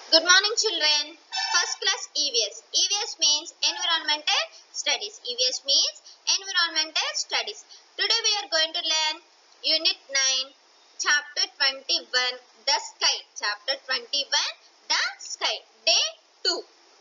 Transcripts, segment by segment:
Good morning, children. First class EVS. EVS means Environmental Studies. EVS means Environmental Studies. Today we are going to learn Unit 9, Chapter 21, The Sky. Chapter 21, The Sky. Day 2.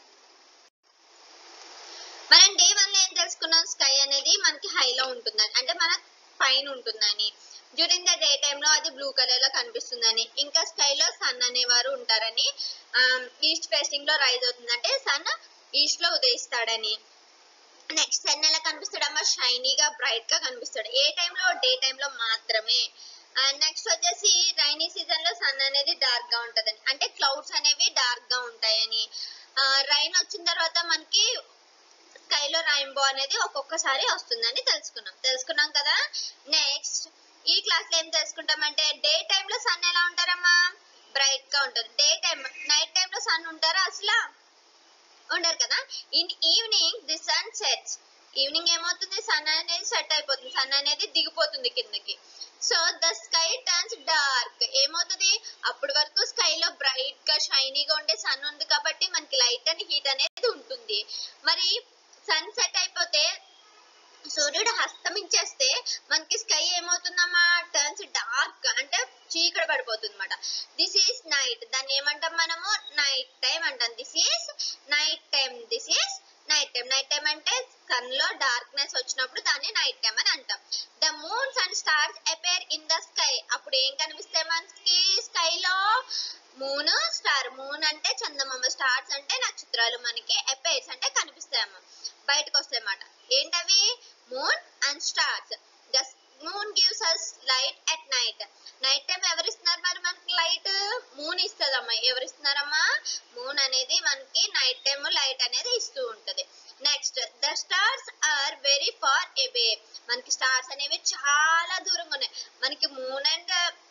మనం day one లో ఏం తెలుసుకున్నాం sky అనేది మనకి హైలో ఉంటుందని అంటే మన పైన ఉంటుందని డ్యూరింగ్ ద డే టైమ్ లో అది బ్లూ కలర్ లో కనిపిస్తుందని ఇంకా స్కై లో సన్ అనేవారు ఉంటారని ఈస్ట్ ఫేసింగ్ లో రైజ్ అవుతుంది అంటే సన్ ఈస్ట్ లో ఉదయిస్తాడని నెక్స్ట్ సన్ ఎలా కనిపిస్తాడమ్మా షైనీగా బ్రైట్ గా కనిపిస్తాడు ఏ టైంలో డే టైంలో మాత్రమే నెక్స్ట్ వచ్చేసి రైనీ సీజన్ లో సన్ అనేది డార్క్ గా ఉంటదని అంటే క్లౌడ్స్ అనేవి డార్క్ గా ఉంటాయని రైన్ వచ్చిన తర్వాత మనకి స్కైలో రైన్బో అనేది ఒక్కొక్కసారి వస్తుందని తెలుసుకున్నాం తెలుసుకున్నాం కదా నెక్స్ట్ ఈ క్లాస్ లో ఏం తెలుసుకుంటామంటే డే టైమ్ లో సన్ ఎలా ఉంటారమ్మా బ్రైట్ గా ఉంటారు డే టైం నైట్ టైం లో సన్ ఉంటారా అసలు ఉండరు కదా in evening the sun sets evening ఏమవుతుంది సన్ అనేది సెట్ అయిపోతుంది సన్ అనేది దిగిపోతుంది కిందకి so the sky turns dark ఏమవుతుంది అప్పటి వరకు స్కై లో బ్రైట్ గా షైనీగా ఉండే సన్ ఉంది కాబట్టి మనకి లైట్ అండ్ హీట్ అనేది ఉంటుంది మరి సన్ సెట్ అయిపోతే సూర్యుడు హస్తమించేస్తే మనకి స్కై ఏమవుతుందమ్మా టర్న్స్ డార్క్ అంటే చీకటి పడిపోతుంది అనమాట దిస్ ఈస్ నైట్ దాన్ని ఏమంటాం మనము నైట్ టైం అంటాం this is night time this is night time night time అంటే సన్ లో డార్క్నెస్ వచ్చినప్పుడు దాన్ని నైట్ టైం అని అంటాం the moons and stars appear in the sky అప్పుడు ఏం కనిపిస్తాయి మనకి స్కై లో మూన్ స్టార్ మూన్ అంటే చందమామ స్టార్స్ అంటే నక్షత్రాలు మనకి అపేర్స్ అంటే కనిపిస్తాయమ్మ బయటకు వస్తాయి అన్నమాట ఏంటవి moon and stars the moon gives us light at night night time ఎవరు ఇస్తున్నారు మరి మనకి లైట్ మూన్ ఇస్తుందమ్మా ఎవరు ఇస్తున్నారమ్మా మూన్ అనేది మనకి నైట్ టైం లైట్ అనేది ఇస్తూ ఉంటది next the stars are very far away మనకి స్టార్స్ అనేవి చాలా దూరంగా ఉన్నాయి మనకి మూన్ అండ్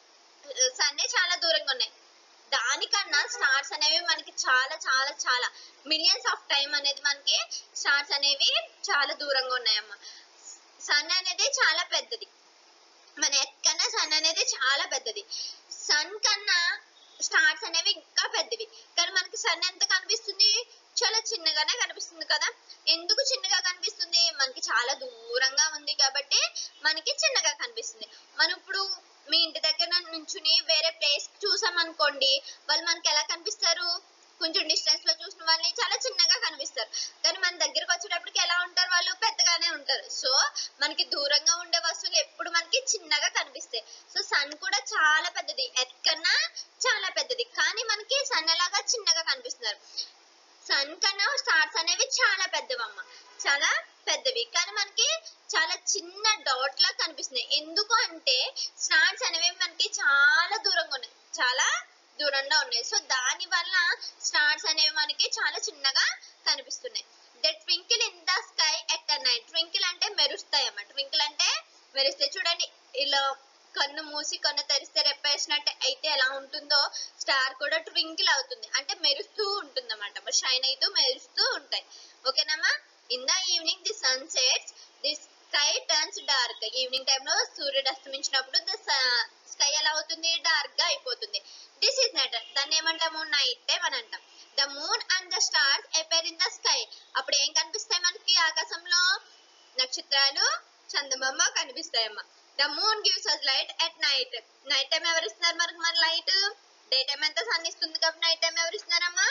సన్ చాలా దూరంగా ఉన్నాయి దానికన్నా స్టార్స్ అనేవి మనకి చాలా చాలా చాలా మిలియన్స్ ఆఫ్ టైం అనేది మనకి స్టార్స్ అనేవి చాలా దూరంగా ఉన్నాయమ్మా సన్ అనేది చాలా పెద్దది మన ఎర్త్ కన్నా సన్ అనేది చాలా పెద్దది సన్ కన్నా స్టార్స్ అనేవి ఇంకా పెద్దవి కానీ మనకి సన్ ఎంత కనిపిస్తుంది చాలా చిన్నగానే కనిపిస్తుంది కదా ఎందుకు చిన్నగా కనిపిస్తుంది మనకి చాలా దూరంగా ఉంది కాబట్టి మనకి చిన్నగా కనిపిస్తుంది మనం ఇప్పుడు మీ ఇంటి దగ్గర నుంచుని వేరే ప్లేస్ చూసాం అనుకోండి వాళ్ళు మనకి ఎలా కనిపిస్తారు కొంచెం డిస్టెన్స్ లో చూసిన వాళ్ళని చాలా చిన్నగా కనిపిస్తారు కానీ మన దగ్గరకు వచ్చేటప్పటికి ఎలా ఉంటారు వాళ్ళు పెద్దగానే ఉంటారు సో మనకి దూరంగా ఉండే వస్తువులు ఎప్పుడు మనకి చిన్నగా కనిపిస్తాయి సో సన్ కూడా చాలా పెద్దది ఎర్త్ కన్నా చాలా పెద్దది కానీ మనకి సన్ ఎలాగా చిన్నగా కనిపిస్తున్నారు సన్ కన్నా స్టార్స్ అనేవి చాలా పెద్దవమ్మ చాలా పెద్దవి కానీ మనకి చాలా చిన్న డాట్ లా కనిపిస్తున్నాయి ఎందుకు అంటే స్టార్స్ అనేవి మనకి చాలా దూరంగా ఉన్నాయి చాలా దూరంగా ఉన్నాయి సో దాని వల్ల స్టార్స్ అనేవి మనకి చాలా చిన్నగా కనిపిస్తున్నాయి the twinkle in the sky at the night twinkle అంటే మెరుస్తాయి అన్నమాట ట్వింకిల్ అంటే మెరుస్తాయి చూడండి ఇలా కన్ను మూసి కన్ను తెరిస్తే రెప్పేసినట్టు అయితే ఎలా ఉంటుందో స్టార్ కూడా ట్వింకిల్ అవుతుంది అంటే మెరుస్తూ ఉంటుంది అన్నమాట షైన్ అవుతూ మెరుస్తూ ఉంటాయి ఓకేనమ్మా in the evening the sun sets the sky turns dark evening టైంలో సూర్యుడు అస్తమించినప్పుడు ద స్కై ఎలా అవుతుంది డార్క్ గా అయిపోతుంది దిస్ ఇస్ నైట్ దాన్ని ఏమంటాము నైట్ టైం అని అంటాం the moon and the stars appear in the sky అప్పుడు ఏం కనిపిస్తాయి మనకి ఆకాశంలో నక్షత్రాలు చందమామ కనిపిస్తాయమ్మా the moon gives us light at night night time ఎవరు ఇస్తున్నారు మనకి మరి లైట్ డే టైం ఎంత సన్ ఇస్తుంది కాబట్టి నైట్ టైం ఎవరు ఇస్తున్నారమ్మా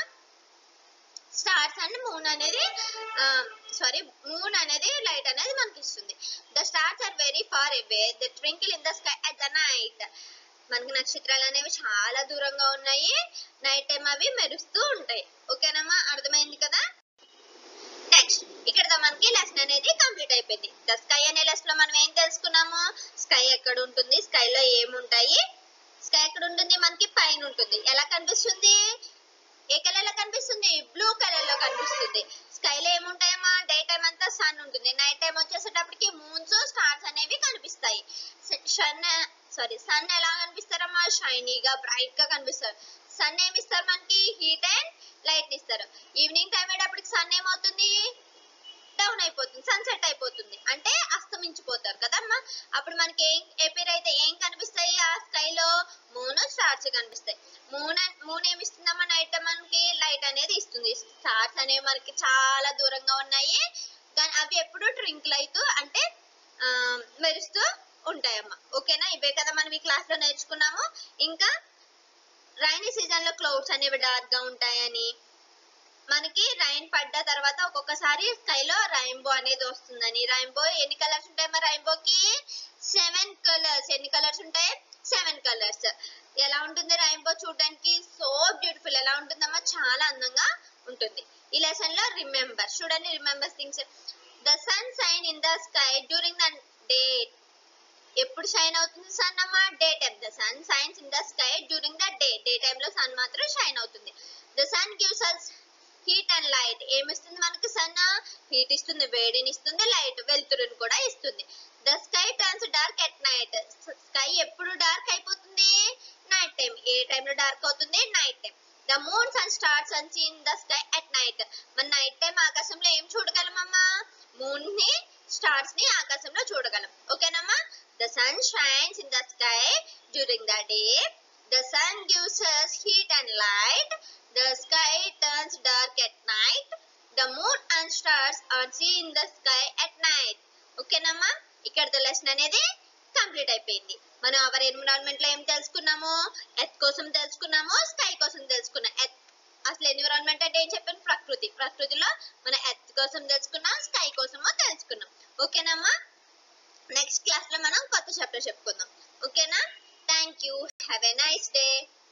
స్టార్స్ అండ్ మూన్ అనేది సారీ మూన్ అనేది లైట్ అనేది మనకి ఇస్తుంది the stars are very far away the twinkle in the sky at the night మనకి నక్షత్రాలు అనేవి చాలా దూరంగా ఉన్నాయి నైట్ టైం అవి మెరుస్తూ ఉంటాయి ఓకేనమ్మా అర్థమైంది కదా నెక్స్ట్ ఇక్కడ మనకి లెసన్ అనేది కంప్లీట్ అయిపోయింది ద స్కై అనే లెసన్ లో మనం ఏం తెలుసుకున్నాము స్కై ఎక్కడ ఉంటుంది స్కై లో ఏముంటాయి స్కై ఎక్కడ ఉంటుంది మనకి పైన ఉంటుంది ఎలా కనిపిస్తుంది ఏ కలర్ లో కనిపిస్తుంది బ్లూ కలర్ లో కనిపిస్తుంది స్కై లో ఏముంటాయమ్మా డే టైం అంతా సన్ ఉంటుంది నైట్ టైం వచ్చేసేటప్పటికి మూన్స్ స్టార్స్ అనేవి కనిపిస్తాయి సన్ సారీ సన్ ఎలా కనిపిస్తారమ్మా షైనీగా బ్రైట్ గా కనిపిస్తారు సన్ ఏమి ఇస్తారు మనకి హీట్ అండ్ లైట్ ఇస్తారు ఈవినింగ్ టైం అయ్యేటప్పటికి సన్ ఏమవుతుంది డౌన్ అయిపోతుంది సన్సెట్ అయిపోతుంది అంటే అస్తమించిపోతారు కదమ్మా అప్పుడు మనకి ఏం ఏ పేరు అయితే ఏం కనిపిస్తాయి ఆ స్కైలో మూన్ స్టార్స్ కనిపిస్తాయి మూన్ మూన్ ఏమి ఇస్తుందమ్మా నైట్ మనకి లైట్ అనేది ఇస్తుంది స్టార్స్ అనేవి మనకి చాలా దూరంగా ఉన్నాయి కానీ అవి ఎప్పుడు ట్రింకిల్ అవుతూ అంటే ఆ, మెరుస్తూ ఉంటాయమ్మా ఓకేనా ఇవే కదా మనం ఈ క్లాస్ లో నేర్చుకున్నాము ఇంకా రైనీ సీజన్ లో క్లౌడ్స్ అనేవి డార్క్ గా ఉంటాయని మనకి రైన్ పడ్డ తర్వాత ఒక్కొక్కసారి స్కైలో రైన్బో అనేది వస్తుందని రైన్బో ఎన్ని కలర్స్ ఉంటాయి మరి రైన్బోకి సెవెన్ కలర్స్ ఎన్ని కలర్స్ ఉంటాయి సెవెన్ కలర్స్ ఎలా ఉంటుంది రైన్బో చూడడానికి సో బ్యూటిఫుల్ ఎలా ఉంటుందమ్మా చాలా అందంగా ఉంటుంది ఈ లెసన్ లో రిమెంబర్ చూడండి remember things the sun shine in the sky during the day ఎప్పుడు షైన్ అవుతుంది సన్ అమ్మా day time the sun shines in the sky during the day day time లో సన్ మాత్రం షైన్ అవుతుంది the sun gives us heat and light ఏమిస్తుంది మనకి sun heat ఇస్తుంది వేడిని ఇస్తుంది లైట్ వెలుతురుని కూడా ఇస్తుంది the sky turns dark at night sky ఎప్పుడు డార్క్ అయిపోతుంది నైట్ టైం ఏ time లో డార్క్ అవుతుంది night time the moons and stars and seen the sky at night మన నైట్ టైం ఆకాశంలో ఏం చూడగలమమ్మా మూన్ ని స్టార్స్ ని ఆకాశంలో చూడగలం ఓకేనమ్మా the sun shines in the sky during the day the sun gives us heat and light the sky turns dark at night the moon and stars are seen in the sky at night ఓకేనమ్మా ఇక్కడ lesson అనేది complete అయిపోయింది మనం hour environment లో ఏం తెలుసుకున్నాము ఎత్ కోసం తెలుసుకున్నాము స్కై కోసం తెలుసుకున్నాం ఎత్ అసలు ఎన్విరాన్మెంట్ అంటే ఏం చెప్పాను ప్రకృతి ప్రకృతిలో మన ఎత్ కోసం తెలుసుకున్నాం స్కై కోసము తెలుసుకున్నాం ఓకేనమ్మా నెక్స్ట్ క్లాస్ లో మనం కొత్త చాప్టర్ చెప్పుకుందాం ఓకేనా thank you have a nice day